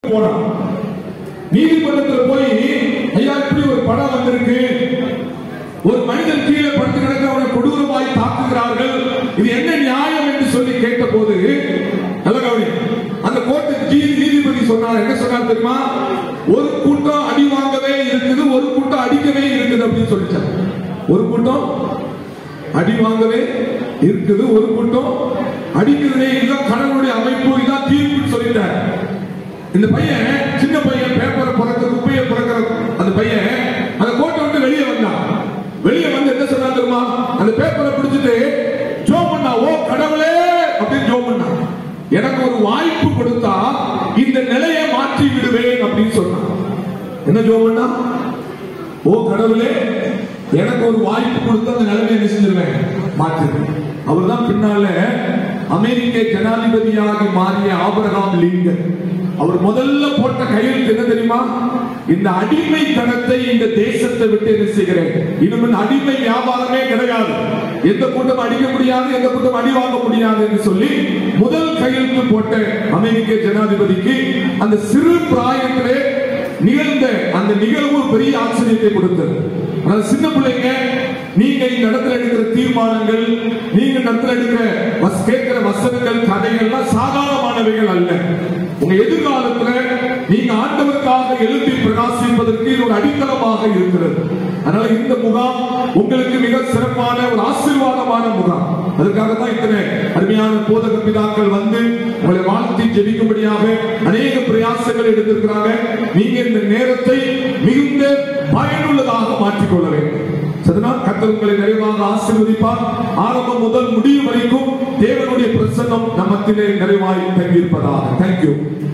போனான் நீதிமன்றத்தில் போய் ஐயா இப்படி ஒரு படம் வந்திருக்கு ஒரு மனிதன் கீழே படுத்து கிடக்க அவனை கொடூரமாய் தாக்குகிறார்கள் இது என்ன நியாயம் என்று சொல்லி கேட்டபோது நல்ல கவனி அந்த கோர்ட்டு நீதி- நீதிபதி சொன்னார் என்ன சொன்னார் தெரியுமா ஒரு கூட்டம் அடி வாங்கவே இருக்குது ஒரு கூட்டம் அடிக்கவே இருக்குது அப்படின்னு சொல்லிட்டார் ஒரு கூட்டம் அடி வாங்கவே இருக்குது ஒரு கூட்டம் அடிக்கிறதே இதுதான் கடவுளுடைய அமைப்பு இதான் தீர்ப்புன்னு சொல்லிட்டார் இந்த பையன் சின்ன பையன் பேப்பரை பிறக்க குப்பையை பிறக்கிற அந்த பையன் அந்த கோட்டை விட்டு வெளியே வந்தான் வெளியே வந்து என்ன சொன்னா தெரியுமா அந்த பேப்பரை பிடிச்சிட்டு ஜோ பண்ணா ஓ கடவுளே அப்படின்னு ஜோ பண்ணா எனக்கு ஒரு வாய்ப்பு கொடுத்தா இந்த நிலையை மாற்றி விடுவேன் அப்படின்னு சொன்னான் என்ன ஜோ பண்ணா ஓ கடவுளே எனக்கு ஒரு வாய்ப்பு கொடுத்து அந்த நிலைமையை என்ன செஞ்சிருவேன் மாற்றுவேன் அவர் தான் பின்னால அமெரிக்க ஜனாதிபதியாக மாறிய ஆபிரகாம் லிங்கன் அவர் முதல்ல போட்ட கையெழுத்து என்ன தெரியுமா இந்த அடிமை தனத்தை இந்த தேசத்தை விட்டு என்ன செய்கிறேன் இனிமேல் அடிமை வியாபாரமே கிடையாது எந்த கூட்டம் அடிக்க முடியாது எந்த கூட்டம் அடி வாங்க முடியாது என்று சொல்லி முதல் கையெழுத்து போட்ட அமெரிக்க ஜனாதிபதிக்கு அந்த சிறு பிராயத்திலே நிகழ்ந்த அந்த நிகழ்வு பெரிய ஆச்சரியத்தை கொடுத்தது அதாவது சின்ன பிள்ளைங்க நீங்க இந்த இடத்துல எடுக்கிற தீர்மானங்கள் நீங்க இந்த இடத்துல எடுக்கிற வஸ் கேட்கிற வசனங்கள் கதைகள்லாம் சாதாரணமானவைகள் அல்ல உங்க எதிர்காலத்துல நீங்க ஆண்டவருக்காக எழுப்பி பிரகாசிப்பதற்கு இது ஒரு அடித்தளமாக இருக்கிறது அதனால இந்த முகாம் உங்களுக்கு மிக சிறப்பான ஒரு ஆசீர்வாதமான முகாம் அதுக்காக தான் இத்தனை அருமையான போதக பிதாக்கள் வந்து உங்களை வாழ்த்தி ஜெபிக்கும்படியாக அநேக பிரயாசங்கள் எடுத்திருக்கிறாங்க நீங்க இந்த நேரத்தை மிகுந்த பயனுள்ளதாக மாற்றிக்கொள்ள வேண்டும் அதனால் கர்த்தர் உங்களை நிறைவாக ஆசீர்வதிப்பார் ஆரம்பம் முதல் முடிவு வரைக்கும் தேவனுடைய பிரசன்னம் நம்மத்திலே நிறைவாய் தங்கியிருப்பதாக தேங்க்யூ